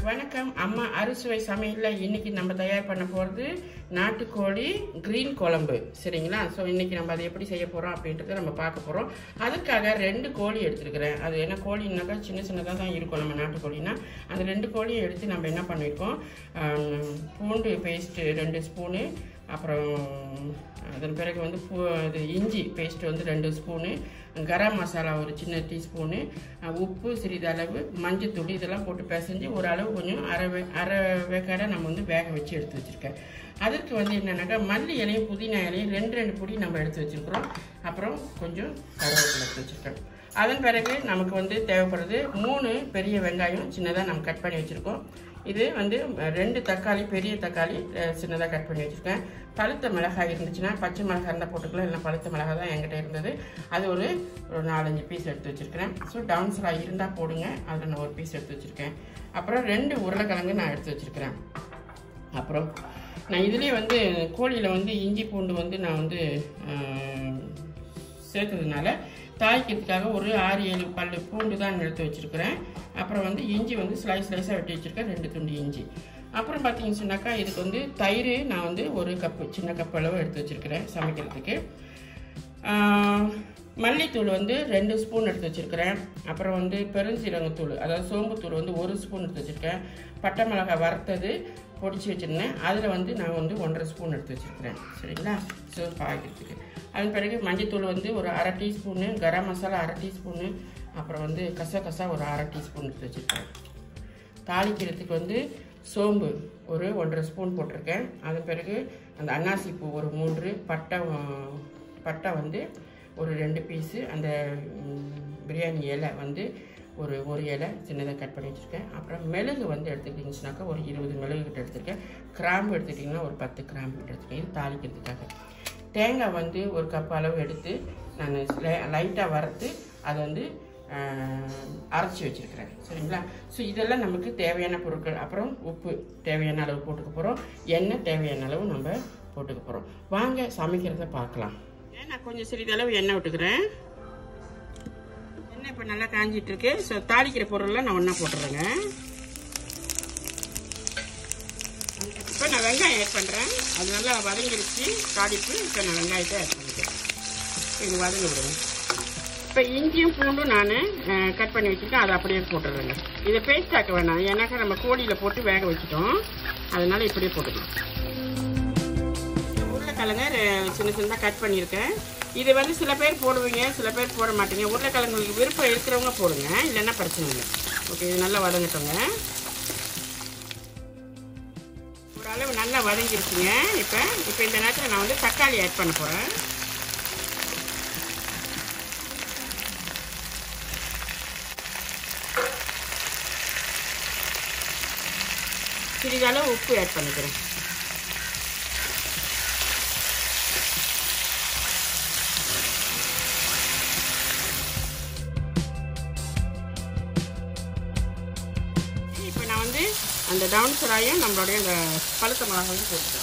வணக்கம் அம்மா அறுசுவை சமையலில் இன்னைக்கு நம்ம தயார் பண்ண போகிறது நாட்டுக்கோழி கிரீன் குழம்பு சரிங்களா ஸோ இன்னைக்கு நம்ம அதை எப்படி செய்ய போகிறோம் அப்படின்றத நம்ம பார்க்க போகிறோம் அதுக்காக ரெண்டு கோழி எடுத்துருக்கிறேன் அது என்ன கோழின்னாக்கா சின்ன சின்னதாக தான் இருக்கும் நம்ம நாட்டுக்கோழினா அந்த ரெண்டு கோழியை எடுத்து நம்ம என்ன பண்ணியிருக்கோம் ஆம், பூண்டு பேஸ்ட்டு ரெண்டு ஸ்பூனு அப்புறம் அதன் பிறகு வந்து பூ இது இஞ்சி பேஸ்ட் வந்து ரெண்டு ஸ்பூனு கரம் மசாலா ஒரு சின்ன டீஸ்பூனு அஹ், உப்பு சிறிதளவு மஞ்சத்தூள் இதெல்லாம் போட்டு பிசைஞ்சு ஒரு அளவு கொஞ்சம் அரை வே அரை வேக்காடை நம்ம வந்து வேக வச்சு எடுத்து வச்சுருக்கேன் அதற்கு வந்து என்னென்னாக்கா மல்லி இலையும் புதினா இலையும் ரெண்டு ரெண்டு பொடி நம்ம எடுத்து வச்சுருக்குறோம் அப்புறம் கொஞ்சம் கருவேப்பிலை எடுத்து வச்சுருக்கேன் அதன் பிறகு நமக்கு வந்து தேவைப்படுறது மூணு பெரிய வெங்காயம் சின்னதாக நம்ம கட் பண்ணி வச்சுருக்கோம் இது வந்து அஹ், ரெண்டு தக்காளி பெரிய தக்காளி சின்னதாக கட் பண்ணி வச்சுருக்கேன் பழுத்த மிளகாய் இருந்துச்சுன்னா பச்சை மிளகாய் இருந்தால் போட்டுக்கலாம் இல்லை பழுத்த மிளகாய் தான் என்கிட்ட இருந்தது அது ஒரு ஒரு நாலஞ்சு பீஸ் எடுத்து வச்சுருக்கிறேன் ஸோ டவுன்ஸ்லாம் இருந்தால் போடுங்க அதில் நான் ஒரு பீஸ் எடுத்து வச்சுருக்கேன் அப்புறம் ரெண்டு உருளைக்கிழங்கு நான் எடுத்து வச்சுருக்கிறேன் அப்புறம் நான் இதுலேயே வந்து கோழியில் வந்து இஞ்சி பூண்டு வந்து நான் வந்து ஆஹ், சேர்த்ததுனால தாளிக்கிறதுக்காக ஒரு ஆறு ஏழு பல்லு பூண்டு தான் எடுத்து வச்சுருக்கிறேன் அப்புறம் வந்து இஞ்சி வந்து ஸ்லைஸ் ஸ்லைஸாக வெட்டி வச்சுருக்கேன் ரெண்டு துண்டு இஞ்சி அப்புறம் பார்த்தீங்கன்னு சொன்னாக்கா இதுக்கு வந்து தயிர் நான் வந்து ஒரு கப்பு சின்ன கப் அளவு எடுத்து வச்சுருக்கிறேன் சமைக்கிறதுக்கு ஆஹ், மல்லித்தூள் வந்து ரெண்டு ஸ்பூன் எடுத்து வச்சுருக்கிறேன் அப்புறம் வந்து பெருஞ்சீரகத்தூள் அதாவது சோம்புத்தூள் வந்து ஒரு ஸ்பூன் எடுத்து வச்சுருக்கேன் பட்டை மிளகாய் வறுத்தது பொடிச்சு வச்சுருந்தேன் அதில் வந்து நான் வந்து ஒன்றரை ஸ்பூன் எடுத்து வச்சுருக்கிறேன் சரிங்களா ஸோ பாய்க்கிறதுக்கு அதன் பிறகு மஞ்சத்தூள் வந்து ஒரு அரை டீஸ்பூனு கரம் மசாலா அரை டீஸ்பூனு அப்புறம் வந்து கசகசா ஒரு அரை டீஸ்பூன் எடுத்து வச்சுருக்கேன் தாளிக்கிறதுக்கு வந்து சோம்பு ஒரு ஒன்றரை ஸ்பூன் போட்டிருக்கேன் அதன் பிறகு அந்த அன்னாசி பூ ஒரு மூன்று பட்டை அஹ், பட்டை வந்து ஒரு ரெண்டு பீஸு அந்த ம், பிரியாணி இலை வந்து ஒரு ஒரு இலை சின்னதாக கட் பண்ணி வச்சுருக்கேன் அப்புறம் மெழுகு வந்து எடுத்துக்கிட்டிங்கன்னாக்கா ஒரு இருபது மெழுகு கிட்ட எடுத்திருக்கேன் கிராம்பு எடுத்துக்கிட்டிங்கன்னா ஒரு பத்து கிராம்பு கிட்ட எடுத்துருக்கேன் இது தாளிக்கிறதுக்காக தேங்காய் வந்து ஒரு கப் அளவு எடுத்து நான் லைட்டாக வறுத்து அதை வந்து அரைச்சி வச்சுருக்கிறேன் சரிங்களா ஸோ இதெல்லாம் நமக்கு தேவையான பொருட்கள் அப்புறம் உப்பு தேவையான அளவு போட்டுக்க போகிறோம் எண்ணெய் தேவையான அளவு நம்ம போட்டுக்க போகிறோம் வாங்க சமைக்கிறத பார்க்கலாம் நான் கொஞ்சம் சிறிதளவு எண்ணெய் விட்டுக்கிறேன் எண்ணெய் இப்போ நல்லா காஞ்சிட்டு இருக்கு ஸோ தாளிக்கிற பொருள்லாம் நான் ஒன்றா போட்டுறேங்க இப்போ நான் வெங்காயம் ஆட் பண்ணுறேன் அது நல்லா வதங்கிருச்சு தாளிப்பு இப்போ நான் வெங்காயத்தை ஆட் பண்ணிக்கிறேன் இது வதங்க விடுங்க இப்போ இஞ்சியும் பூண்டும் நான் கட் பண்ணி வச்சுருக்கேன் அதை அப்படியே போட்டுடுறேங்க இதை பேஸ்ட் ஆக்க வேணாம் ஏன்னாக்கா நம்ம கோழியில் போட்டு வேக வச்சுட்டோம் அதனால இப்படியே போட்டுக்கலாம் உருளைக்கிழங்க ரெ- சின்ன சின்னதாக கட் பண்ணியிருக்கேன் இது வந்து சில பேர் போடுவீங்க சில பேர் போட மாட்டீங்க உருளைக்கிழங்குக்கு விருப்பம் இருக்கிறவங்க போடுங்க இல்லைன்னா பிரச்சனை இல்லை ஓகே இது நல்லா வதங்கட்டோங்க ஓரளவு நல்லா வதங்கிருச்சுங்க இப்போ இப்போ இந்த நேரத்தில் நான் வந்து தக்காளி ஆட் பண்ண போகிறேன் சிறிதளவு உப்பு ஆட் பண்ணிக்கிறேன் இப்போ நான் வந்து அந்த டவுன் சுராயும் நம்மளுடைய அந்த பழுத்த மிளகாயும் போட்டுக்கிறேன்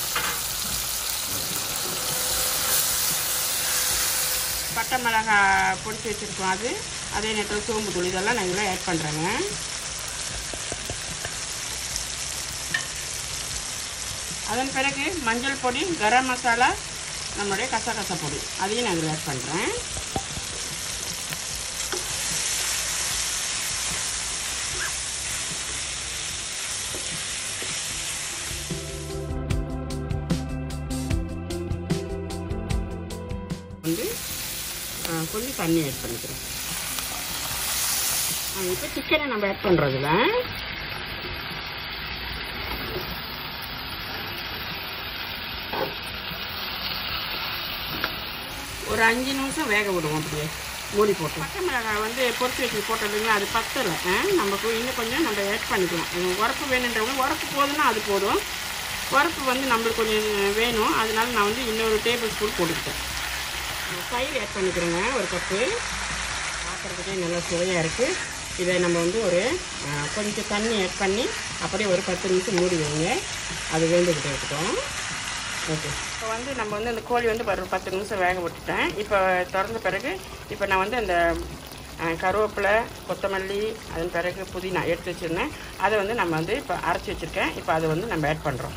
பட்டை மிளகா பொடிச்சு வச்சுருக்கோம் அது அதே நேரத்தில் சோம்பு தூள் இதெல்லாம் நான் இதில் ஆட் பண்ணுறேங்க அதன் பிறகு மஞ்சள் பொடி கரம் மசாலா நம்மளுடைய கசகசா பொடி அதையும் நான் இதில் ஆட் பண்ணுறேன் வந்து ஆ, கொஞ்சம் தண்ணி ஆட் பண்ணிக்கிறேன் இப்போ சிக்கனை நம்ம ஆட் பண்ணுறதுல ஒரு அஞ்சு நிமிஷம் வேக விடுவோம் அப்படியே மூடி போட்டு பச்சை மிளகாய் வந்து பொரிச்சு வச்சு போட்டதுங்களா அது பத்தலை ஆ, நம்ம கொ- இன்னும் கொஞ்சம் நம்ம ஆட் பண்ணிக்கலாம் அது உரப்பு வேணுன்றவங்க உரப்பு போதுன்னா அது போதும் உரப்பு வந்து நம்மளுக்கு கொஞ்சம் வேணும் அதனால நான் வந்து இன்னொரு டேபிள் ஸ்பூன் போட்டுக்கிட்டேன் தயிர் ஆட் பண்ணிக்கிறேங்க ஒரு கப்பு பார்க்குறதுக்கே நல்லா சுவையாக இருக்குது இதை நம்ம வந்து ஒரு ஆ, கொஞ்சம் தண்ணி ஆட் பண்ணி அப்படியே ஒரு பத்து நிமிஷம் மூடி வைங்க அது வேண்டுகிட்டு இருக்கட்டும் ஓகே இப்போ வந்து நம்ம வந்து அந்த கோழி வந்து ஒரு பத்து நிமிஷம் வேக விட்டுட்டேன் இப்போ திறந்த பிறகு இப்போ நான் வந்து அந்த அஹ், கருவேப்பிலை கொத்தமல்லி அதன் பிறகு புதினா எடுத்து வச்சுருந்தேன் அதை வந்து நம்ம வந்து இப்போ அரைச்சி வச்சுருக்கேன் இப்போ அதை வந்து நம்ம ஆட் பண்ணுறோம்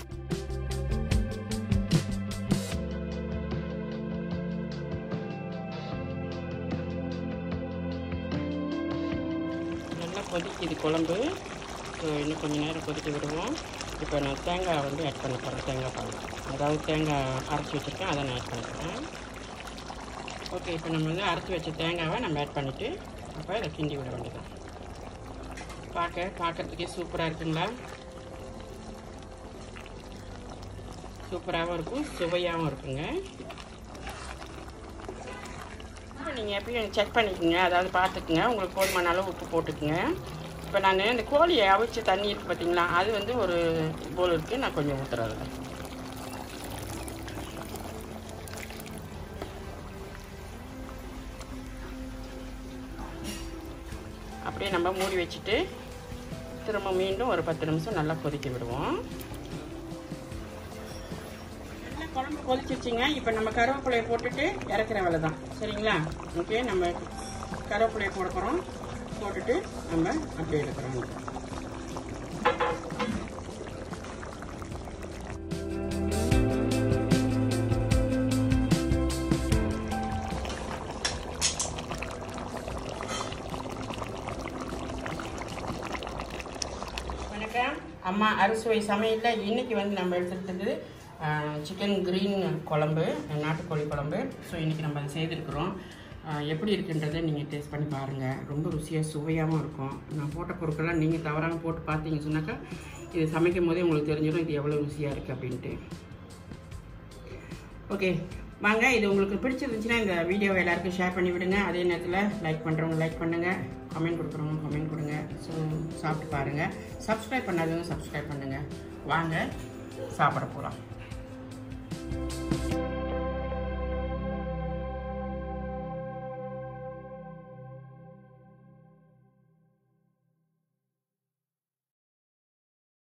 நல்லா கொதிக்குது குழம்பு ஸோ இன்னும் கொஞ்சம் நேரம் கொதிக்க விடுவோம் இப்போ நான் தேங்காய் வந்து ஆட் பண்ண போகிறேன் தேங்காய் பால் அதாவது தேங்காய் அரைச்சி வச்சுருக்கேன் அதை நான் ஆட் பண்ணிக்கிறேன் ஓகே இப்போ நம்ம வந்து அரைச்சி வச்ச தேங்காவை நம்ம ஆட் பண்ணிவிட்டு அப்போ இதை கிண்டி விட வேண்டியதான் பார்க்க பார்க்கறதுக்கே சூப்பராக இருக்குங்களா சூப்பராகவும் இருக்கும் சுவையாகவும் இருக்குங்க நீங்கள் எப்பயும் செக் பண்ணிக்கோங்க அதாவது பார்த்துக்குங்க உங்களுக்கு போதுமான அளவு உப்பு போட்டுக்குங்க இப்போ நான் இந்த கோழியை அவிச்ச தண்ணி இருக்குது பார்த்தீங்களா அது வந்து ஒரு போல் இருக்குது நான் கொஞ்சம் ஊற்றுறது அப்படியே நம்ம மூடி வச்சுட்டு திரும்ப மீண்டும் ஒரு பத்து நிமிஷம் நல்லா கொதிக்க விடுவோம் நல்லா குழம்பு கொதிச்சிருச்சுங்க இப்போ நம்ம கருவேப்பிலையை போட்டுட்டு இறக்குற வேலை தான் சரிங்களா ஓகே நம்ம கருவேப்பிலையை போட போகிறோம் போட்டுட்டு நம்ம அப்படியே எடுக்கிறோம் வணக்கம் அம்மா அறுசுவை சமையலில் இன்னைக்கு வந்து நம்ம எடுத்துக்கிட்டது சிக்கன் க்ரீன் குழம்பு நாட்டுக்கோழி குழம்பு ஸோ இன்றைக்கி நம்ம அதை செய்திருக்கிறோம் ஆஹ் எப்படி இருக்குன்றதை நீங்கள் டேஸ்ட் பண்ணி பாருங்கள் ரொம்ப ருசியாக சுவையாகவும் இருக்கும் நான் போட்ட பொருட்கள்லாம் நீங்கள் தவறாமல் போட்டு பார்த்தீங்க சொன்னாக்கா இது சமைக்கும் போதே உங்களுக்கு தெரிஞ்சிடும் இது எவ்வளோ ருசியாக இருக்குது அப்படின்ட்டு ஓகே வாங்க இது உங்களுக்கு பிடிச்சிருந்துச்சுன்னா இந்த வீடியோவை எல்லாருக்கும் ஷேர் பண்ணி விடுங்க அதே நேரத்தில் லைக் பண்ணுறவங்க லைக் பண்ணுங்கள் கமெண்ட் கொடுக்குறவங்க கமெண்ட் கொடுங்க ஸோ சாப்பிட்டு பாருங்கள் சப்ஸ்கிரைப் பண்ணாதவங்க சப்ஸ்கிரைப் பண்ணுங்கள் வாங்க சாப்பிட போகலாம்